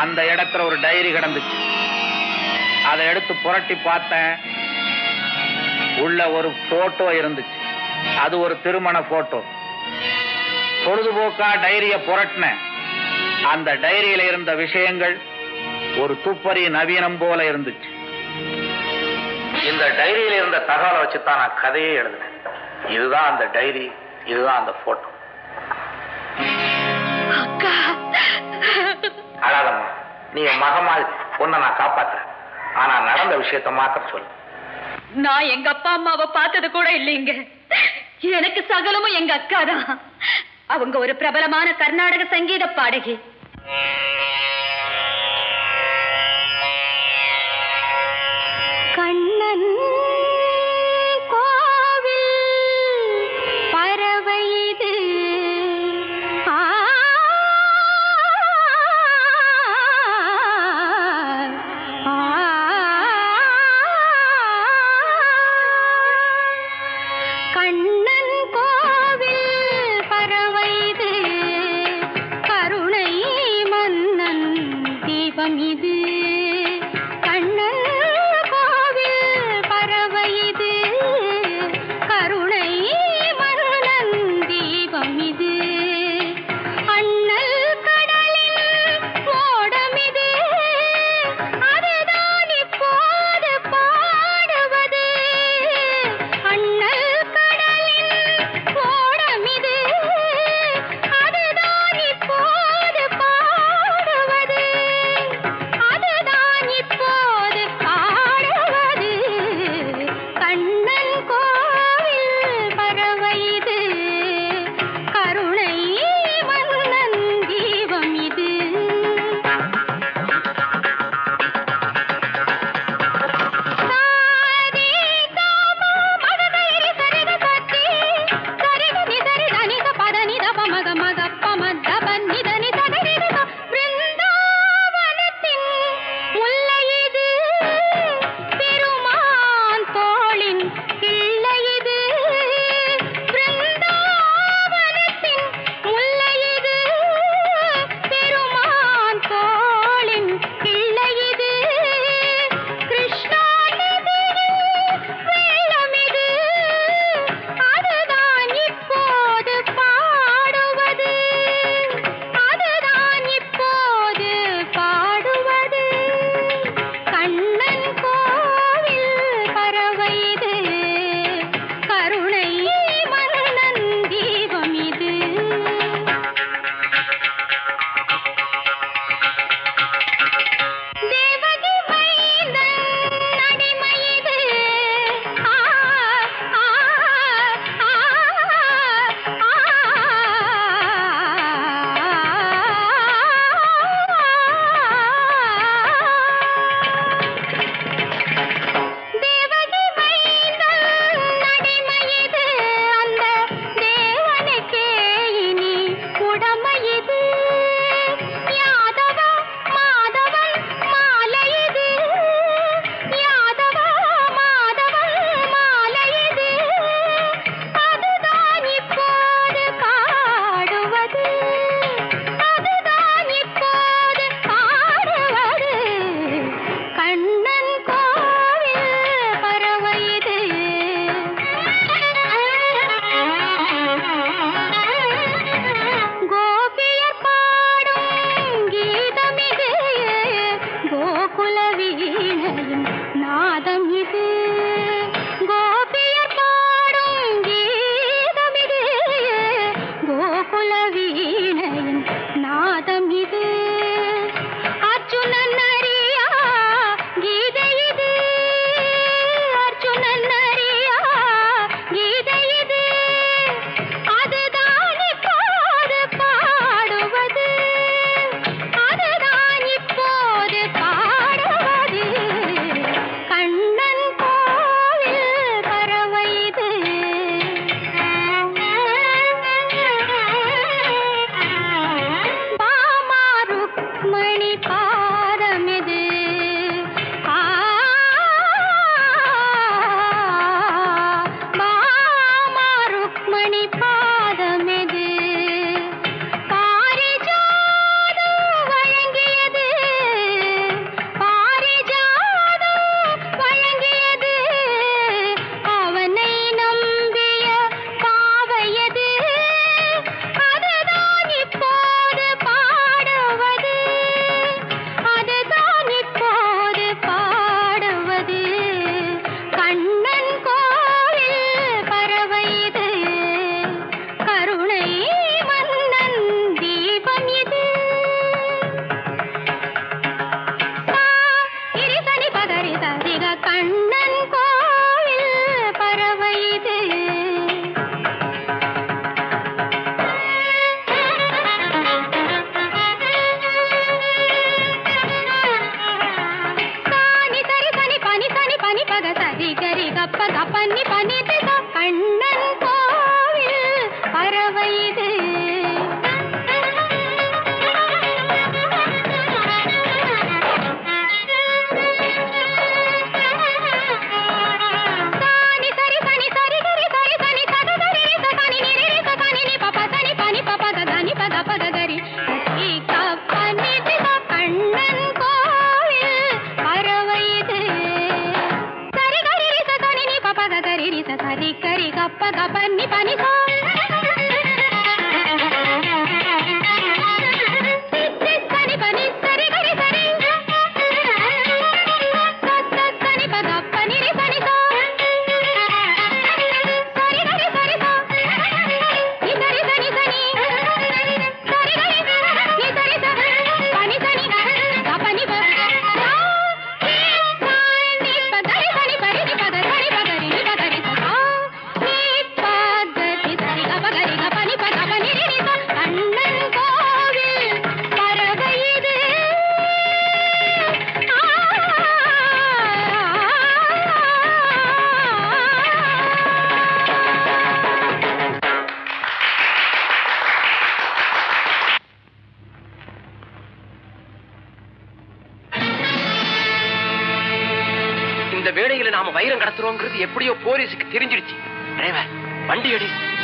அந்த இடத்துல ஒரு டைரி கிடந்துச்சு அதை எடுத்து புரட்டி பார்த்தேன் உள்ள ஒரு போட்டோ இருந்துச்சு அது ஒரு திருமண போட்டோ பொழுதுபோக்கா டைரிய புரட்டினேன் அந்த டைரியில இருந்த விஷயங்கள் ஒரு துப்பறி நவீனம் போல இருந்துச்சு இந்த டைரியில இருந்த தகவலை வச்சு தான் நான் கதையே எழுதினேன் இதுதான் அந்த டைரி இதுதான் அந்த போட்டோ அக்கா அழாதம்மா நீ என் மக மாதிரி உன்னை நான் காப்பாத்துறேன் ஆனா நடந்த விஷயத்த மாத்திரம் சொல்லு நான் எங்க அப்பா அம்மாவை பார்த்தது கூட இல்லைங்க எனக்கு சகலமும் எங்க அக்கா தான் அவங்க ஒரு பிரபலமான கர்நாடக சங்கீத பாடகி கண்ணன் கோவில் பறவை இது ஆ ஆ கண்ணன் கோவில் பறவைது கருணை மன்னன் தீபம் இது கண்ணன் கோவில் பறவைது கருணை மன்னன் தீபம் இது அண்ணல் கடலில் ஓடமிது அதுதான் இப்போது பாடுவது அண்ணல் கடலில் ஓடமிது அதுதான் இப்போது பாடுவது அதுதான் இப்போது பாடுவது கண்ணன் கோவில் பறவை இது கருணை மன்னன் தீபம் இது சாரி தாம மகதரி சரித சத்தி சரித நிதரி தனித பத நித பமக மக பமத பன்னித நித நித பிருந்தாவனத்தின் முல்லை இது பெருமான் தோளின் கிள்ளை இது பிருந்தாவனத்தின் முல்லை இது பெருமான் தோளின் கிள்ளை இது கிருஷ்ணா நதியில் வெள்ளம் இது அதுதான் இப்போது பாடுவது அதுதான் இப்போது பாடுவது கண்ணன் கோவில் பறவை இது கருணை மன்னன் தீபம் இது தேவகி மைந்தன் அடிமை இது ஆ ஆ ஆ தேவகி மைந்தன் அடிமை இது அந்த தேவனுக்கே இனி உடமை இது யாதவ மாதவன் மாலை இது யாதவ மாதவன் மாலை இது அதுதான் இப்போது பாடுவது அதுதான் இப்போது பாடுவது கண்ணன் கோவில் பறவை இது கோபியர் பாடும் கீதம் இது கோகுல வீணையின் நாதம் இது கோபியர் பாடும் கீதம் இது கோகுல வீணையின் நாதம் இது அர்ஜுனன் அறியா கீதை இது அர்ஜுனன் அறியா கீதை இது அதுதான் இப்போது பாடுவது அதுதான் இப்போது பாடுவது கண்ணன் கோவில் பறவை இது பாமா ருக்மணி பாதமிது ஆ பாமா ருக்மணி பாதமிது பாரிஜாதம் வழங்கியது நல்ல வேளையில நாம வைரம் கடத்துறோங்கிறது எப்படியோ போலீஸுக்கு தெரிஞ்சிடுச்சு டிரைவர் வண்டி அடி